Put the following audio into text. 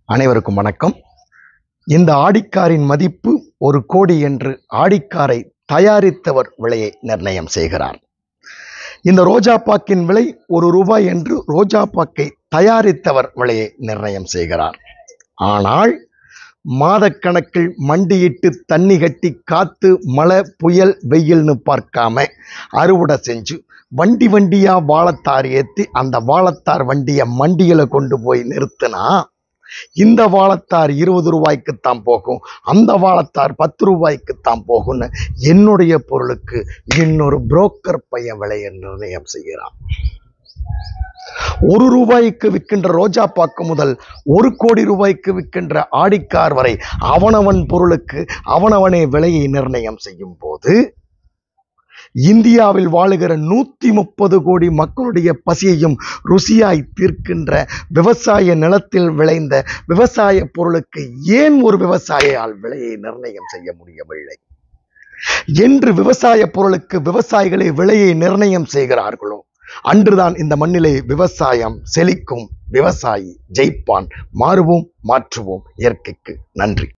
அனைவருக்கும் வணக்கம் இந்த ஆடிக்காரின் மதிப்பு ஒரு கோடி என்று ஆடிக்காரை தயாரித்தவர் விலையை நிர்ணயம் செய்கிறார் இந்த ரோஜா பாக்கின் விலை ஒரு ரூபாய் என்று ரோஜா பாக்கை தயாரித்தவர் விலையை நிர்ணயம் செய்கிறார் ஆனால் மாதக்கணக்கில் மண்டியிட்டு தண்ணி கட்டி காத்து மழை புயல் வெயில்னு பார்க்காம அறுவடை செஞ்சு வண்டி வண்டியா வாழைத்தார் ஏத்தி அந்த வாழைத்தார் வண்டியை மண்டியில கொண்டு போய் நிறுத்தினா இந்த வாழைத்தார் இருபது ரூபாய்க்குத்தான் போகும் அந்த வாழைத்தார் பத்து ரூபாய்க்குத்தான் போகும்னு என்னுடைய பொருளுக்கு இன்னொரு புரோக்கர் பையன் விலையை நிர்ணயம் செய்கிறான் ஒரு ரூபாய்க்கு விற்கின்ற ரோஜா பாக்கு முதல் ஒரு கோடி ரூபாய்க்கு விற்கின்ற ஆடிக்கார் வரை அவனவன் பொருளுக்கு அவனவனே விலையை நிர்ணயம் செய்யும் போது இந்தியாவில் வாழுகிற நூத்தி முப்பது கோடி மக்களுடைய பசியையும் ருசியாய் தீர்க்கின்ற விவசாய நிலத்தில் விளைந்த விவசாய பொருளுக்கு ஏன் ஒரு விவசாயியால் விலையை நிர்ணயம் செய்ய முடியவில்லை என்று விவசாய பொருளுக்கு விவசாயிகளே விலையை நிர்ணயம் செய்கிறார்களோ அன்றுதான் இந்த மண்ணிலே விவசாயம் செழிக்கும் விவசாயி ஜெயிப்பான் மாறுவோம் மாற்றுவோம் இயற்கைக்கு நன்றி